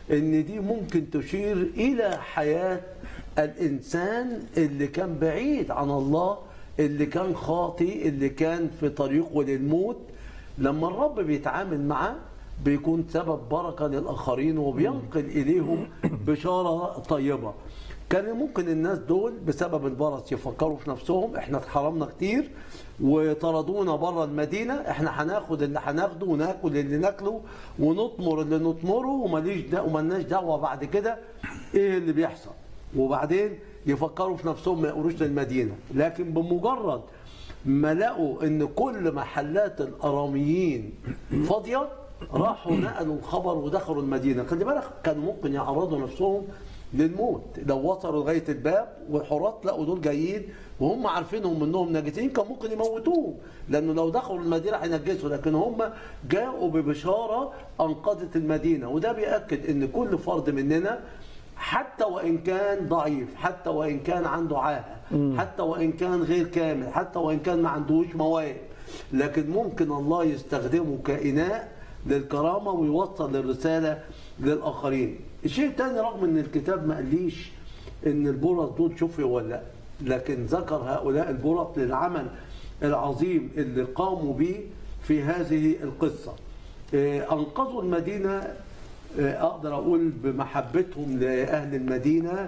ان دي ممكن تشير الى حياه الانسان اللي كان بعيد عن الله اللي كان خاطي اللي كان في طريقه للموت لما الرب بيتعامل معاه بيكون سبب بركه للاخرين وبينقل اليهم بشاره طيبه كان ممكن الناس دول بسبب البرص يفكروا في نفسهم احنا اتحرمنا كتير وطردونا بره المدينه احنا هناخد اللي هناخده وناكل اللي ناكله ونطمر اللي نطمره وماليش دا ومالناش دعوه بعد كده ايه اللي بيحصل وبعدين يفكروا في نفسهم ما يقولوش للمدينه لكن بمجرد ما لقوا ان كل محلات الاراميين فاضيه راحوا نقلوا الخبر ودخلوا المدينه خلي بالك كانوا ممكن يعرضوا نفسهم للموت لو وصلوا لغايه الباب والحراس لقوا دول جايين وهم عارفينهم انهم ناجسين كان ممكن يموتوهم لانه لو دخلوا المدينه هينجسوا لكن هم جاءوا ببشاره انقذت المدينه وده بياكد ان كل فرد مننا حتى وان كان ضعيف حتى وان كان عنده عاهه حتى وان كان غير كامل حتى وان كان ما عندهوش مواهب لكن ممكن الله يستخدمه كإناء للكرامة ويوصل الرسالة للآخرين الشيء الثاني رغم ان الكتاب ما قاليش ان البرص دول شفي ولا لا لكن ذكر هؤلاء البرص للعمل العظيم اللي قاموا به في هذه القصة آه، أنقذوا المدينة آه، أقدر أقول بمحبتهم لأهل المدينة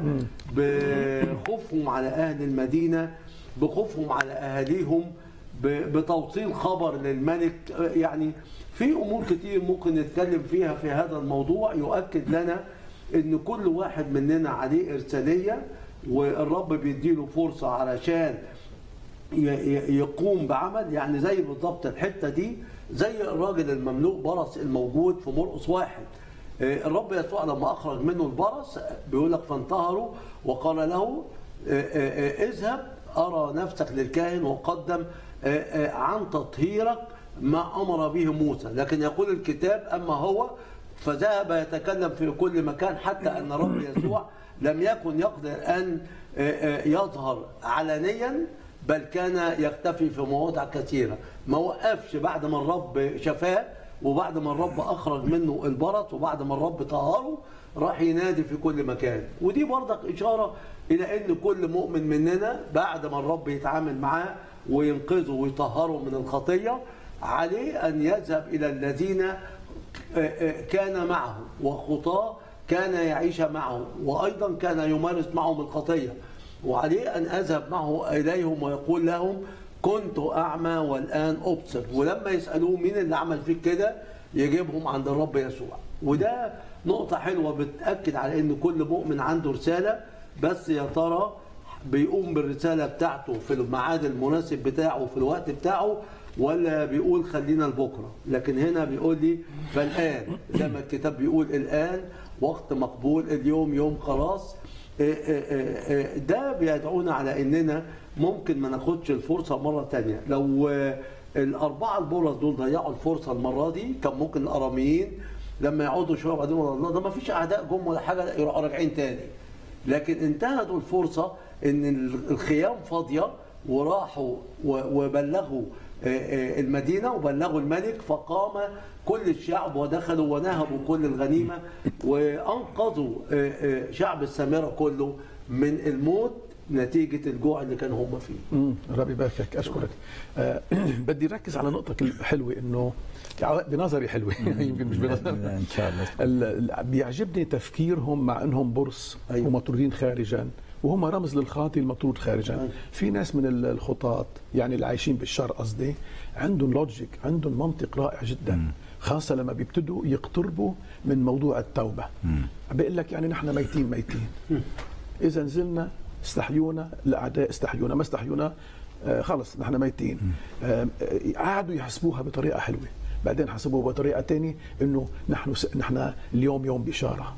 بخوفهم على أهل المدينة بخوفهم على أهاليهم ب- بتوصيل خبر للملك آه، يعني في امور كتير ممكن نتكلم فيها في هذا الموضوع يؤكد لنا ان كل واحد مننا عليه ارساليه والرب بيديله فرصه علشان ي- ي- يقوم بعمل يعني زي بالضبط الحته دي زي الراجل المملوء برص الموجود في مرقس واحد آه، الرب يسوع لما اخرج منه البرص بيقول لك فانتهروا وقال له آه، آه، آه، اذهب ارى نفسك للكاهن وقدم آه، آه، عن تطهيرك ما امر به موسى لكن يقول الكتاب اما هو فذهب يتكلم في كل مكان حتى ان الرب يسوع لم يكن يقدر ان آه، آه، يظهر علنيا بل كان يختفي في مواضع كثيره ما وقفش بعد ما الرب شفاه وبعد ما الرب اخرج منه البرص وبعد ما الرب طهره راح ينادي في كل مكان ودي برضك اشاره الى ان كل مؤمن مننا بعد ما الرب يتعامل معاه وينقذه ويطهره من الخطيه عليه ان يذهب الى الذين كان معه وخطاه كان يعيش معه وايضا كان يمارس معهم الخطيه وعليه ان اذهب معه اليهم ويقول لهم كنت اعمى والان ابصر ولما يسالوه مين اللي عمل فيك كده يجيبهم عند الرب يسوع وده نقطه حلوه بتاكد على ان كل مؤمن عنده رساله بس يا ترى بيقوم بالرساله بتاعته في الميعاد المناسب بتاعه في الوقت بتاعه ولا بيقول خلينا لبكره لكن هنا بيقول لي فالان زي ما الكتاب بيقول الان وقت مقبول اليوم يوم خلاص إيه إيه إيه ده بيدعونا على اننا ممكن ما ناخدش الفرصه مره تانية لو آه، الاربعه البرص دول ضيعوا الفرصه المره دي كان ممكن الاراميين لما يقعدوا شويه بعدين والله الله ده ما فيش اعداء جم ولا حاجه لا يروحوا راجعين تاني لكن انتهزوا الفرصه ان الخيام فاضيه وراحوا و- وبلغوا آه، آه، المدينه وبلغوا الملك فقام كل الشعب ودخلوا ونهبوا كل الغنيمه وانقذوا آه، آه، شعب السامره كله من الموت نتيجه الجوع اللي كانوا هم فيه. مم. ربي يباركك اشكرك آه بدي ركز على نقطه الحلوه انه بنظري حلوه يمكن مش بنظري ان شاء الله ال- ال- بيعجبني تفكيرهم مع انهم برص أيوة. ومطرودين خارجا وهم رمز للخاطي المطرود خارجا أيوة. في ناس من ال- الخطاة يعني اللي عايشين بالشر قصدي عندهم لوجيك عندهم منطق رائع جدا خاصة لما بيبتدوا يقتربوا من موضوع التوبة بيقول لك يعني نحن ميتين ميتين إذا نزلنا استحيونا الأعداء استحيونا ما استحيونا آه خلص نحن ميتين آه آه، قعدوا يحسبوها بطريقة حلوة بعدين حسبوها بطريقة تانية انه نحن س... نحن اليوم يوم بشارة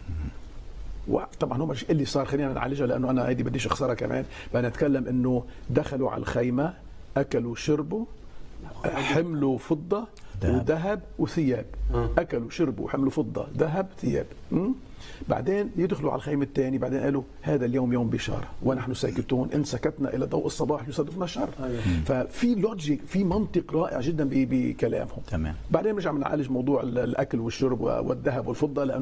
وطبعا هم مش اللي صار خلينا نعالجها لانه انا هيدي بديش اخسرها كمان بدنا نتكلم انه دخلوا على الخيمه اكلوا شربوا حملوا فضه ذهب. وذهب وثياب آه. اكلوا شربوا حملوا فضه ذهب ثياب م? بعدين يدخلوا على الخيمه الثاني بعدين قالوا هذا اليوم يوم بشاره ونحن ساكتون ان سكتنا الى ضوء الصباح يصادفنا الشر أيوة. ففي لوجيك في منطق رائع جدا ب- بكلامهم تمام بعدين بنرجع بنعالج موضوع ال- الاكل والشرب والذهب والفضه لانه